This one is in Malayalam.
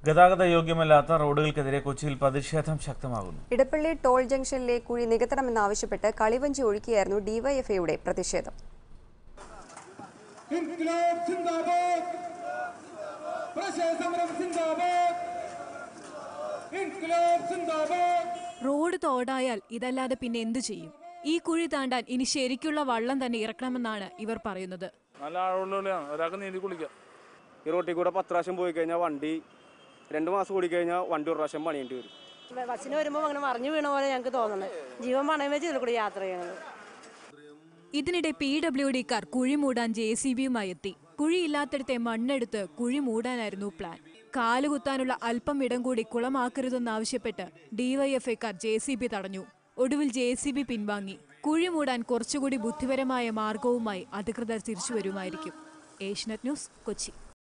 ഗതാഗത യോഗ്യമല്ലാത്ത റോഡുകൾക്കെതിരെ കൊച്ചിയിൽ പ്രതിഷേധം ശക്തമാകുന്നു ഇടപ്പള്ളി ടോൾ ജംഗ്ഷനിലെ കുഴി നികത്തണമെന്നാവശ്യപ്പെട്ട് കളിവഞ്ചി ഒഴുക്കിയായിരുന്നു ഡിവൈഎഫ്ഐയുടെ പ്രതിഷേധം ഇൻക്ലാബ് സിന്ദാബാദ് പ്രശാസനം സിന്ദാബാദ് ഇൻക്ലാബ് സിന്ദാബാദ് റോഡ് തോടായാൽ ഇതല്ലാതെ പിന്നെ എന്തു ചെയ്യും ഈ കുഴി താണ്ടാൻ ഇനി ശരിക്കുള്ള വള്ളം തന്നെ ഇറക്കണമെന്നാണ് ഇവർ പറയുന്നത് നല്ല ആഴമുള്ളതാണ് ഒരാൾക്ക് നീന്തി കുളിക്കാം ഈ റോട്ടിൽ കൂടെ പത്ത് പ്രാവശ്യം പോയി കഴിഞ്ഞാൽ വണ്ടി രണ്ട് മാസം കൂടി കഴിഞ്ഞാൽ വണ്ടി ഒരു പ്രാവശ്യം പണിയേണ്ടി വരും ബസ്സിന് വരുമ്പോൾ അങ്ങനെ മറിഞ്ഞു വീണ പോലെ ഞങ്ങൾക്ക് തോന്നുന്നത് ജീവൻ പണയം വെച്ച് ഇതിൽ കൂടി യാത്ര ചെയ്യണത് ഇതിനിടെ പി ഡബ്ല്യു ഡിക്കാർ കുഴി മൂടാൻ ജെ സി ബിയുമായി എത്തി കുഴിയില്ലാത്തിടത്തെ മണ്ണെടുത്ത് കുഴി മൂടാനായിരുന്നു പ്ലാൻ കാലുകുത്താനുള്ള അല്പം ഇടം കൂടി കുളമാക്കരുതെന്നാവശ്യപ്പെട്ട് ഡിവൈഎഫ്ഐക്കാർ ജെ സി ബി തടഞ്ഞു ഒടുവിൽ ജെ സി ബി പിൻവാങ്ങി കുഴി മൂടാൻ കുറച്ചുകൂടി ബുദ്ധിപരമായ മാർഗവുമായി അധികൃതർ തിരിച്ചു വരുമായിരിക്കും ഏഷ്യനെറ്റ് ന്യൂസ് കൊച്ചി